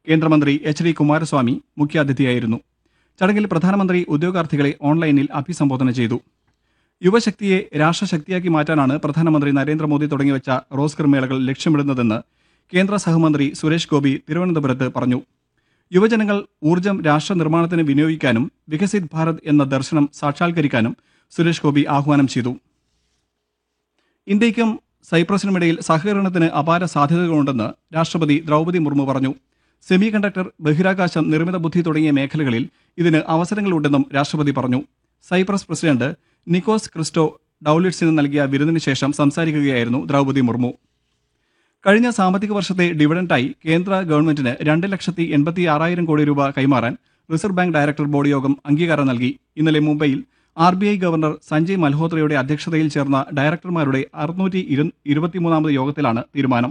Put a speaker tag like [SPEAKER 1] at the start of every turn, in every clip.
[SPEAKER 1] കേന്ദ്രമന്ത്രി H D Kumaraswamy മുഖ്യാതിഥിയായിരുന്നു ചടങ്ങിൽ പ്രധാനമന്ത്രി ഉദ്യോഗാർത്ഥികളെ ഓൺലൈനിൽ അഭിസംബോധന ചെയ്തു യുവശക്തിയെ രാഷ്ട്രശക്തിയാക്കി മാറ്റാനാണ് പ്രധാനമന്ത്രി നരേന്ദ്രമോദി തുടങ്ങിവച്ച റോസ്കർ മേളകൾ ലക്ഷ്യമിടുന്നതെന്ന് കേന്ദ്ര സഹമന്ത്രി സുരേഷ് ഗോപി തിരുവനന്തപുരത്ത് പറഞ്ഞു യുവജനങ്ങൾ ഊർജ്ജം രാഷ്ട്ര നിർമ്മാണത്തിന് വിനിയോഗിക്കാനും വികസിത് ഭാരത് എന്ന ദർശനം സാക്ഷാത്കരിക്കാനും സുരേഷ് ഗോപി ആഹ്വാനം ചെയ്തു ഇന്ത്യയ്ക്കും സൈപ്രസിനുമിടയിൽ സഹകരണത്തിന് അപാര സാധ്യതകളുണ്ടെന്ന് രാഷ്ട്രപതി ദ്രൗപദി മുർമു പറഞ്ഞു സെമി കണ്ടക്ടർ ബഹിരാകാശം നിർമ്മിത ബുദ്ധി തുടങ്ങിയ മേഖലകളിൽ ഇതിന് അവസരങ്ങളുണ്ടെന്നും രാഷ്ട്രപതി പറഞ്ഞു സൈപ്രസ് പ്രസിഡന്റ് നിക്കോസ് ക്രിസ്റ്റോ ഡൌലിറ്റ്സിന് നൽകിയ വിരുന്നിന് ശേഷം സംസാരിക്കുകയായിരുന്നു ദ്രൗപദി മുർമു കഴിഞ്ഞ സാമ്പത്തിക വർഷത്തെ ഡിവിഡന്റായി കേന്ദ്ര ഗവൺമെന്റിന് രണ്ട് ലക്ഷത്തി എൺപത്തി ആറായിരം കോടി രൂപ കൈമാറാൻ റിസർവ് ബാങ്ക് ഡയറക്ടർ ബോർഡ് യോഗം അംഗീകാരം നൽകി ഇന്നലെ മുംബൈയിൽ R B I governor Sanjay മൽഹോത്രയുടെ അധ്യക്ഷതയിൽ ചേർന്ന ഡയറക്ടർമാരുടെ അറുന്നൂറ്റി ഇരുപത്തിമൂന്നാമത് യോഗത്തിലാണ് തീരുമാനം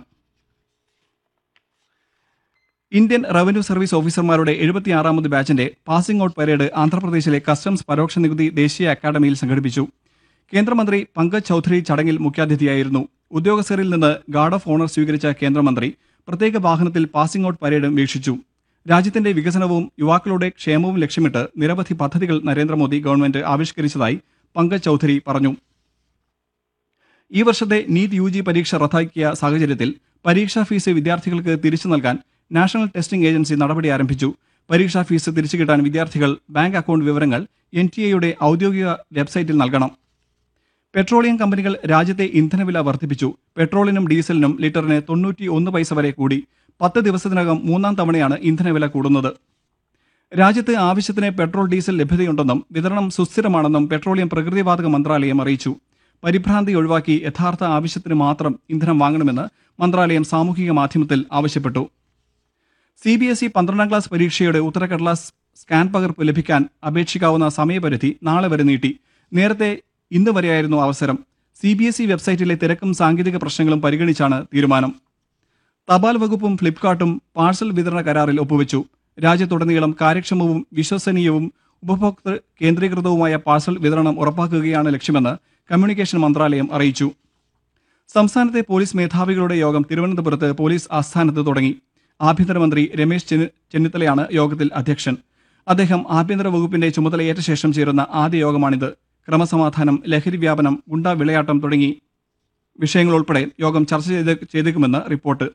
[SPEAKER 1] ഇന്ത്യൻ റവന്യൂ സർവീസ് ഓഫീസർമാരുടെ എഴുപത്തിയാറാമത് ബാച്ചിന്റെ പാസിംഗ് ഔട്ട് പരേഡ് ആന്ധ്രാപ്രദേശിലെ കസ്റ്റംസ് പരോക്ഷ നികുതി ദേശീയ അക്കാദമിയിൽ സംഘടിപ്പിച്ചു കേന്ദ്രമന്ത്രി പങ്കജ് ചൌധരി ചടങ്ങിൽ മുഖ്യാതിഥിയായിരുന്നു ഉദ്യോഗസ്ഥരിൽ നിന്ന് ഗാർഡ് ഓഫ് ഓണർ സ്വീകരിച്ച കേന്ദ്രമന്ത്രി പ്രത്യേക വാഹനത്തിൽ പാസിംഗ് ഔട്ട് പരേഡും വീക്ഷിച്ചു രാജ്യത്തിന്റെ വികസനവും യുവാക്കളുടെ ക്ഷേമവും ലക്ഷ്യമിട്ട് നിരവധി പദ്ധതികൾ നരേന്ദ്രമോദി ഗവൺമെന്റ് ആവിഷ്കരിച്ചതായി പങ്കജ് ചൌധരി പറഞ്ഞു ഈ വർഷത്തെ നീറ്റ് യു ജി പരീക്ഷ റദ്ദാക്കിയ സാഹചര്യത്തിൽ പരീക്ഷാ ഫീസ് വിദ്യാർത്ഥികൾക്ക് തിരിച്ചു നൽകാൻ നാഷണൽ ടെസ്റ്റിംഗ് ഏജൻസി നടപടി ആരംഭിച്ചു പരീക്ഷാ ഫീസ് തിരിച്ചു കിട്ടാൻ വിദ്യാർത്ഥികൾ ബാങ്ക് അക്കൗണ്ട് വിവരങ്ങൾ എൻ ടി എയുടെ ഔദ്യോഗിക വെബ്സൈറ്റിൽ നൽകണം പെട്രോളിയം കമ്പനികൾ രാജ്യത്തെ ഇന്ധനവില വർദ്ധിപ്പിച്ചു പെട്രോളിനും ഡീസലിനും ലിറ്ററിന് തൊണ്ണൂറ്റി ഒന്ന് പൈസ വരെ കൂടി പത്ത് ദിവസത്തിനകം മൂന്നാം തവണയാണ് ഇന്ധനവില കൂടുന്നത് രാജ്യത്ത് ആവശ്യത്തിന് പെട്രോൾ ഡീസൽ ലഭ്യതയുണ്ടെന്നും വിതരണം സുസ്ഥിരമാണെന്നും പെട്രോളിയം പ്രകൃതിവാതക മന്ത്രാലയം അറിയിച്ചു പരിഭ്രാന്തി ഒഴിവാക്കി യഥാർത്ഥ ആവശ്യത്തിന് മാത്രം ഇന്ധനം വാങ്ങണമെന്ന് മന്ത്രാലയം സാമൂഹിക മാധ്യമത്തിൽ ആവശ്യപ്പെട്ടു സി ബി എസ് ഇ പന്ത്രണ്ടാം ക്ലാസ് പരീക്ഷയുടെ ഉത്തരക്കടലാസ് സ്കാൻ പകർപ്പ് ലഭിക്കാൻ അപേക്ഷിക്കാവുന്ന സമയപരിധി നാളെ വരെ നീട്ടി നേരത്തെ ഇന്ന് വരെയായിരുന്നു അവസരം സി ബി എസ് ഇ വെബ്സൈറ്റിലെ തിരക്കും സാങ്കേതിക പ്രശ്നങ്ങളും പരിഗണിച്ചാണ് തീരുമാനം തപാൽ വകുപ്പും ഫ്ലിപ്കാർട്ടും പാഴ്സൽ വിതരണ കരാറിൽ ഒപ്പുവെച്ചു രാജ്യത്തുടനീളം കാര്യക്ഷമവും വിശ്വസനീയവും ഉപഭോക്തൃ കേന്ദ്രീകൃതവുമായ പാഴ്സൽ വിതരണം ഉറപ്പാക്കുകയാണ് ലക്ഷ്യമെന്ന് കമ്മ്യൂണിക്കേഷൻ മന്ത്രാലയം അറിയിച്ചു സംസ്ഥാനത്തെ പോലീസ് മേധാവികളുടെ യോഗം തിരുവനന്തപുരത്ത് പോലീസ് ആസ്ഥാനത്ത് തുടങ്ങി ആഭ്യന്തരമന്ത്രി രമേശ് ചെന്നി- ചെന്നിത്തലയാണ് യോഗത്തിൽ അധ്യക്ഷൻ അദ്ദേഹം ആഭ്യന്തര വകുപ്പിന്റെ ചുമതലയേറ്റ ശേഷം ചേരുന്ന ആദ്യ യോഗമാണിത് ക്രമസമാധാനം ലഹരി വ്യാപനം ഗുണ്ടാ വിളയാട്ടം തുടങ്ങി വിഷയങ്ങളുൾപ്പെടെ യോഗം ചർച്ച ചെയ്ത് ചെയ്തേക്കുമെന്ന് റിപ്പോർട്ട്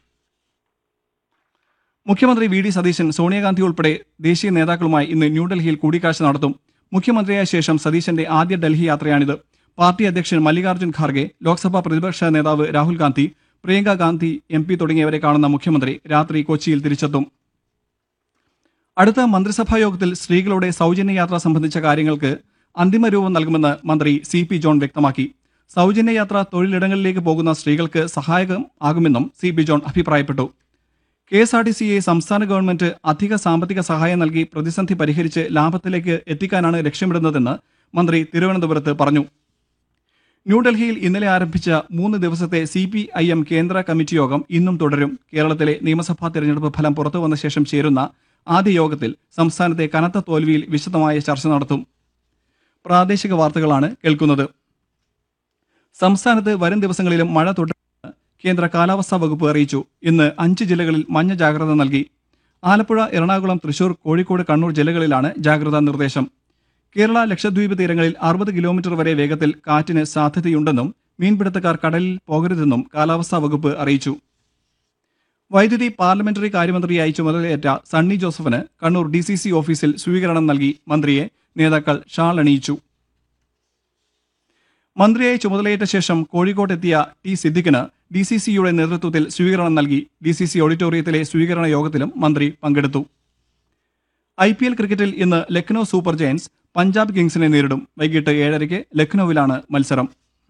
[SPEAKER 1] മുഖ്യമന്ത്രി വി ഡി സതീശൻ സോണിയാഗാന്ധി ഉൾപ്പെടെ ദേശീയ നേതാക്കളുമായി ഇന്ന് ന്യൂഡൽഹിയിൽ കൂടിക്കാഴ്ച നടത്തും മുഖ്യമന്ത്രിയായ ശേഷം സതീശന്റെ ആദ്യ ഡൽഹി യാത്രയാണിത് പാർട്ടി അധ്യക്ഷൻ മല്ലികാർജ്ജുൻ ഖാർഗെ ലോക്സഭാ പ്രതിപക്ഷ നേതാവ് രാഹുൽ ഗാന്ധി പ്രിയങ്ക ഗാന്ധി എം പി തുടങ്ങിയവരെ കാണുന്ന മുഖ്യമന്ത്രി രാത്രി കൊച്ചിയിൽ തിരിച്ചെത്തും അടുത്ത മന്ത്രിസഭാ യോഗത്തിൽ സ്ത്രീകളുടെ സൗജന്യ യാത്ര സംബന്ധിച്ച കാര്യങ്ങൾക്ക് അന്തിമ രൂപം നൽകുമെന്ന് മന്ത്രി സി പി ജോൺ വ്യക്തമാക്കി സൗജന്യ യാത്ര തൊഴിലിടങ്ങളിലേക്ക് പോകുന്ന സ്ത്രീകൾക്ക് സഹായകം ആകുമെന്നും സി പി ജോൺ അഭിപ്രായപ്പെട്ടു കെ എസ് ആർ ടി സിയെ സംസ്ഥാന ഗവൺമെന്റ് അധിക സാമ്പത്തിക സഹായം നൽകി പ്രതിസന്ധി പരിഹരിച്ച് ലാഭത്തിലേക്ക് എത്തിക്കാനാണ് ലക്ഷ്യമിടുന്നതെന്ന് മന്ത്രി തിരുവനന്തപുരത്ത് പറഞ്ഞു ന്യൂഡൽഹിയിൽ ഇന്നലെ ആരംഭിച്ച മൂന്ന് ദിവസത്തെ സി പി ഐ എം കേന്ദ്ര കമ്മിറ്റി യോഗം ഇന്നും തുടരും കേരളത്തിലെ നിയമസഭാ തെരഞ്ഞെടുപ്പ് ഫലം പുറത്തുവന്ന ശേഷം ചേരുന്ന ആദ്യ യോഗത്തിൽ സംസ്ഥാനത്തെ കനത്ത തോൽവിയിൽ വിശദമായ ചർച്ച നടത്തും പ്രാദേശിക വാർത്തകളാണ് കേൾക്കുന്നത് സംസ്ഥാനത്ത് വരും ദിവസങ്ങളിലും മഴ തുടരുമെന്ന് കേന്ദ്ര കാലാവസ്ഥാ വകുപ്പ് അറിയിച്ചു ഇന്ന് അഞ്ച് ജില്ലകളിൽ മഞ്ഞ ജാഗ്രത നൽകി ആലപ്പുഴ എറണാകുളം തൃശൂർ കോഴിക്കോട് കണ്ണൂർ ജില്ലകളിലാണ് ജാഗ്രതാ നിർദ്ദേശം കേരള ലക്ഷദ്വീപ് തീരങ്ങളിൽ അറുപത് കിലോമീറ്റർ വരെ വേഗത്തിൽ കാറ്റിന് സാധ്യതയുണ്ടെന്നും മീൻപിടുത്തക്കാർ കടലിൽ പോകരുതെന്നും കാലാവസ്ഥാ വകുപ്പ് അറിയിച്ചു വൈദ്യുതി പാർലമെന്ററി കാര്യമന്ത്രിയായി ചുമതലയേറ്റ സണ്ണി ജോസഫിന് കണ്ണൂർ ഡി സി സി ഓഫീസിൽ സ്വീകരണം നൽകി മന്ത്രിയെ നേതാക്കൾ ഷാൾ അണിയിച്ചു മന്ത്രിയായി ചുമതലയേറ്റ ശേഷം കോഴിക്കോട്ടെത്തിയ ടി സിദ്ദിഖിന് ഡി സി സിയുടെ നേതൃത്വത്തിൽ സ്വീകരണം നൽകി ഡി സി സി ഓഡിറ്റോറിയത്തിലെ സ്വീകരണ യോഗത്തിലും മന്ത്രി പങ്കെടുത്തു ഐ പി എൽ ക്രിക്കറ്റിൽ ഇന്ന് ലക്നൌ സൂപ്പർ ജയൻസ് പഞ്ചാബ് കിങ്സിനെ നേരിടും വൈകിട്ട് ഏഴരയ്ക്ക് ലക്നൌവിലാണ് മത്സരം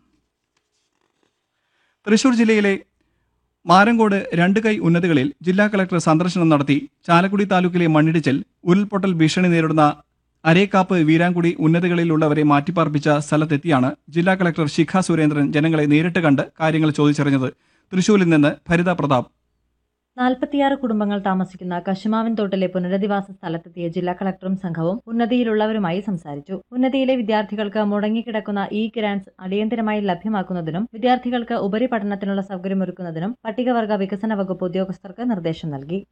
[SPEAKER 1] തൃശൂർ ജില്ലയിലെ മാരങ്കോട് രണ്ട് കൈ ഉന്നതികളിൽ ജില്ലാ കളക്ടർ സന്ദർശനം നടത്തി ചാലക്കുടി താലൂക്കിലെ മണ്ണിടിച്ചിൽ ഉരുൾപൊട്ടൽ ഭീഷണി നേരിടുന്ന അരേക്കാപ്പ് വീരാങ്കുടി ഉന്നതികളിലുള്ളവരെ മാറ്റിപ്പാർപ്പിച്ച സ്ഥലത്തെത്തിയാണ് ജില്ലാ കളക്ടർ ശിഖ സുരേന്ദ്രൻ ജനങ്ങളെ നേരിട്ട് കണ്ട് കാര്യങ്ങൾ ചോദിച്ചറിഞ്ഞത് തൃശൂരിൽ നിന്ന് ഭരിത പ്രതാപ്
[SPEAKER 2] നാൽപ്പത്തിയാറ് കുടുംബങ്ങൾ താമസിക്കുന്ന കശുമാവിൻ തോട്ടിലെ പുനരധിവാസ സ്ഥലത്തെത്തിയ ജില്ലാ കളക്ടറും സംഘവും ഉന്നതിയിലുള്ളവരുമായി സംസാരിച്ചു ഉന്നതിയിലെ വിദ്യാർത്ഥികൾക്ക് മുടങ്ങിക്കിടക്കുന്ന ഇ ഗ്രാന്റ്സ് അടിയന്തരമായി ലഭ്യമാക്കുന്നതിനും വിദ്യാർത്ഥികൾക്ക് ഉപരിപഠനത്തിനുള്ള സൗകര്യമൊരുക്കുന്നതിനും പട്ടികവർഗ വികസന വകുപ്പ് ഉദ്യോഗസ്ഥർക്ക് നിർദ്ദേശം നൽകി